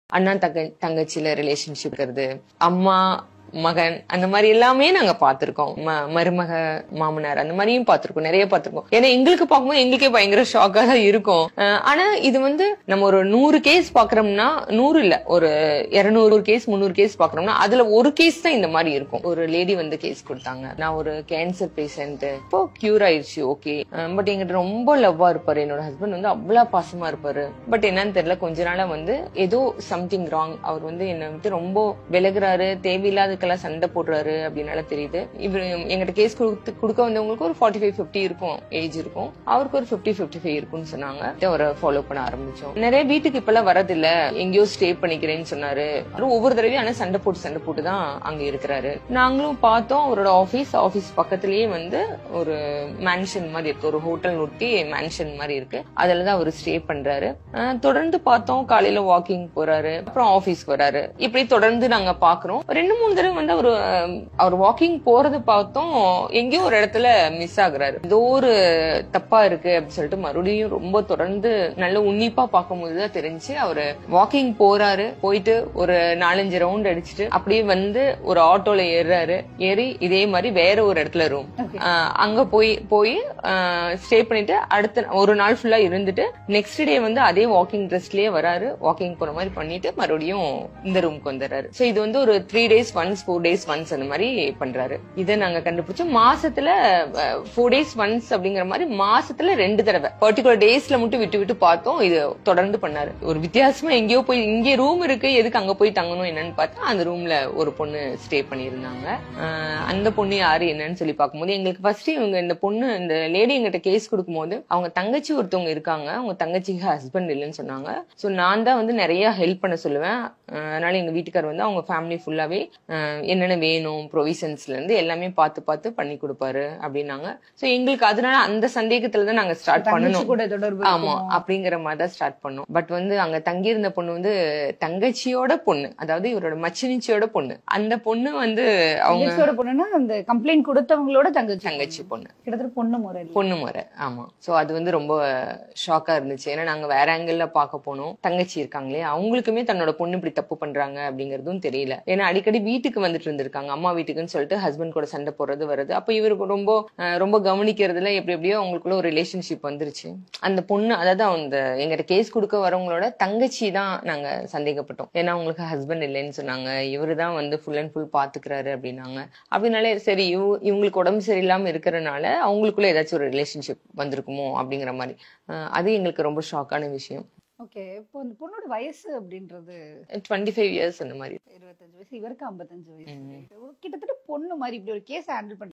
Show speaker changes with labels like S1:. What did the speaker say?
S1: அண்ணா தங்க தங்கச்சியில ரிலேஷன்ஷிப் இருக்கிறது அம்மா மகன் அந்த மாதிரி எல்லாமே நாங்க பாத்திருக்கோம் ம- மருமக மாமனார் அந்த மாதிரியும் பாத்திருக்கோம் நிறைய பாத்திருக்கோம் ஏன்னா எங்களுக்கு பார்க்கும்போது எங்களுக்கே பயங்கர ஷாக்கா தான் இருக்கும் அஹ் ஆனா இது வந்து நம்ம ஒரு நூறு கேஸ் பாக்குறோம்னா நூறு இல்ல ஒரு இருநூறு கேஸ் முந்நூறு கேஸ் பாக்குறோம்னா அதுல ஒரு கேஸ் தான் இந்த மாதிரி இருக்கும் ஒரு லேடி வந்து கேஸ் கொடுத்தாங்க நான் ஒரு கேன்சர் பேஷண்ட் இப்போ கியூர் ஆயிடுச்சு ஓகே பட் எங்கிட்ட ரொம்ப லவ்வா இருப்பாரு என்னோட ஹஸ்பண்ட் வந்து அவ்வளவு பாசமா இருப்பாரு பட் என்னன்னு தெரியல கொஞ்ச நாளா வந்து ஏதோ சம்திங் ராங் அவர் வந்து என்ன வந்து ரொம்ப விலகுறாரு தேவையில்லாததுக்கெல்லாம் சண்டை போடுறாரு அப்படின்னால தெரியுது இவர் எங்கிட்ட கேஸ் கொடுத்து கொடுக்க வந்தவங்களுக்கு ஒரு ஃபார்ட்டி ஃபைவ் ஃபிஃப்டி இருக்கும் ஏஜ் இருக்கும் அவருக்கு ஒரு ஃபிஃப்டி ஃபிஃப்டி ஃபைவ் இருக்கும்னு சொன்னாங்க அவரை ஃபாலோ பண்ண ஆரம்பிச்சோம் நிறைய வீட்டுக்கு இப்பெல்லாம் வரதில்ல எங்கேயோ ஸ்டே பண்ணிக்கிறேன்னு சொன்னாரு அவரு ஒவ்வொரு தடவையும் ஆனா சண்டை போட்டு சண்டை போட்டு தான் அங்க இருக்கிறாரு நாங்களும் பார்த்தோம் அவரோட ஆபீஸ் ஆபீஸ் பக்கத்திலேயே வந்து ஒரு மேன்ஷன் மாதிரி இருக்கு ஒரு ஹோட்டல் ஒட்டி மேன்ஷன் மாதிரி இருக்கு அதுல தான் அவர் ஸ்டே பண்றாரு அஹ் தொடர்ந்து பார்த்தோம் காலையில வாக்கிங் போறாரு அப்புறம் ஆபீஸ்க்கு வராரு இப்படி தொடர்ந்து நாங்க பாக்குறோம் ரெண்டு மூணு தடவை வந்து அவரு அஹ், அவர் வாக்கிங் போறது பார்த்தோம் எங்கேயோ ஒரு இடத்துல மிஸ் ஆகுறாரு ஏதோ ஒரு தப்பா இருக்கு அப்படின்னு சொல்லிட்டு மறுபடியும் ரொம்ப தொடர்ந்து நல்ல உன்னிப்பா பார்க்கும்போது தான் தெரிஞ்சு அவரு வாக்கிங் போறாரு போயிட்டு ஒரு நாலஞ்சு ரவுண்ட் அடிச்சுட்டு அப்படியே வந்து ஒரு ஆட்டோல ஏறுறாரு ஏறி இதே மாதிரி வேற ஒரு இடத்துல ரூம்
S2: Okay.
S1: அங்க போய் போய் ஸ்டே பண்ணிட்டு அடுத்த ஒரு நாள் ஃபுல்லா இருந்துட்டு நெக்ஸ்ட் டே வந்து அதே வாக்கிங் ட்ரெஸ்லயே வராரு வாக்கிங் போற மாதிரி பண்ணிட்டு மறுபடியும் இந்த ரூமுக்கு வந்துடுறாரு சோ இது வந்து ஒரு three days once four days once அந்த மாதிரி பண்றாரு இதை நாங்க கண்டுபிடிச்சோம் மாசத்துல ஃபோர் டேஸ் ஒன்ஸ் அப்படிங்கிற மாதிரி மாசத்துல ரெண்டு தடவை பர்டிகுலர் டேஸ்ல மட்டும் விட்டு விட்டு பார்த்தோம் இது தொடர்ந்து பண்ணாரு ஒரு வித்தியாசமா எங்கேயோ போய் இங்கே ரூம் இருக்கு எதுக்கு அங்க போய் தங்கணும் என்னன்னு பார்த்தா அந்த ரூம்ல ஒரு பொண்ணு ஸ்டே பண்ணியிருந்தாங்க அஹ் அந்த பொண்ணு யாரு என்னன்னு சொல்லி பார்க்கும்போது எங்களுக்கு ஃபர்ஸ்ட் இவங்க இந்த பொண்ணு இந்த லேடி எங்கிட்ட கேஸ் கொடுக்கும்போது அவங்க தங்கச்சி ஒருத்தவங்க இருக்காங்க அவங்க தங்கச்சிக்கு ஹஸ்பண்ட் இல்லைன்னு சொன்னாங்க சோ நான் தான் வந்து நிறைய ஹெல்ப் பண்ண சொல்லுவேன் அஹ் அதனால எங்க வீட்டுக்கார் வந்து அவங்க ஃபேமிலி ஃபுல்லாவே அஹ் என்னென்ன வேணும் ப்ரொவிஷன்ஸ்ல இருந்து எல்லாமே பார்த்து பார்த்து பண்ணி கொடுப்பாரு அப்படின்னாங்க சோ எங்களுக்கு அதனால அந்த சந்தேகத்துல தான் நாங்க ஸ்டார்ட்
S2: தங்கச்சி
S1: பண்ணணும்
S2: கூட தொடர்பு
S1: ஆமா
S2: இருக்குமோ?
S1: அப்படிங்கிற மாதிரி தான் ஸ்டார்ட் பண்ணோம் பட் வந்து அங்க தங்கியிருந்த பொண்ணு வந்து தங்கச்சியோட பொண்ணு அதாவது இவரோட மச்சினிச்சியோட பொண்ணு அந்த பொண்ணு வந்து அவங்க
S2: தங்கச்சியோட பொண்ணுன்னா அந்த கம்ப்ளைண்ட் கொடுத்தவங்களோட தங்கச்சி
S1: தங்கச்சி பொண்ணு
S2: கிட்டத்தட்ட பொண்ணு முறை இல்ல.
S1: பொண்ணு முறை ஆமா சோ அது வந்து ரொம்ப ஷாக்கா இருந்துச்சு ஏன்னா நாங்க வேற ஆங்கிள் பார்க்க போனோம் தங்கச்சி இருக்காங்களே அவங்களுக்குமே தன்னோட பொண்ணு இப்படி தப்பு பண்றாங்க அப்படிங்கறதும் தெரியல ஏன்னா அடிக்கடி வீட்டுக்கு வந்துட்டு இருந்திருக்காங்க அம்மா வீட்டுக்குன்னு சொல்லிட்டு ஹஸ்பண்ட் கூட சண்டை போடுறது வருது அப்ப இவருக்கு ரொம்ப அஹ், ரொம்ப கவனிக்கிறதுல எப்படி எப்படியோ அவங்களுக்குள்ள ஒரு ரிலேஷன்ஷிப் வந்துருச்சு அந்த பொண்ணு அதாவது அந்த எங்கிட்ட கேஸ் கொடுக்க வரவங்களோட தங்கச்சி தான் நாங்க சந்தேகப்பட்டோம் ஏன்னா அவங்களுக்கு ஹஸ்பண்ட் இல்லைன்னு சொன்னாங்க இவரு தான் வந்து ஃபுல் அண்ட் ஃபுல் பாத்துக்கிறாரு அப்படின்னாங்க அப்படின்னாலே சரி இவ- இவங்களுக்கு உடம்பு சரியில்லாம இருக்கிறனால அவங்களுக்குள்ள ஏதாச்சும் ஒரு ரிலேஷன்ஷிப் வந்திருக்குமோ அப்படிங்கிற மாதிரி அஹ் அது எங்களுக்கு ரொம்ப ஷாக்கான விஷயம்
S2: ஓகே இப்போ இந்த பொண்ணோட வயசு அப்படின்றது
S1: டுவெண்ட்டி ஃபைவ் இயர்ஸ் அந்த மாதிரி
S2: இருபத்தஞ்சு வயசு இவருக்கு ஐம்பத்தஞ்சு வயசு கிட்டத்தட்ட பொண்ணு மாதிரி இப்படி ஒரு கேஸ் ஹேண்டில்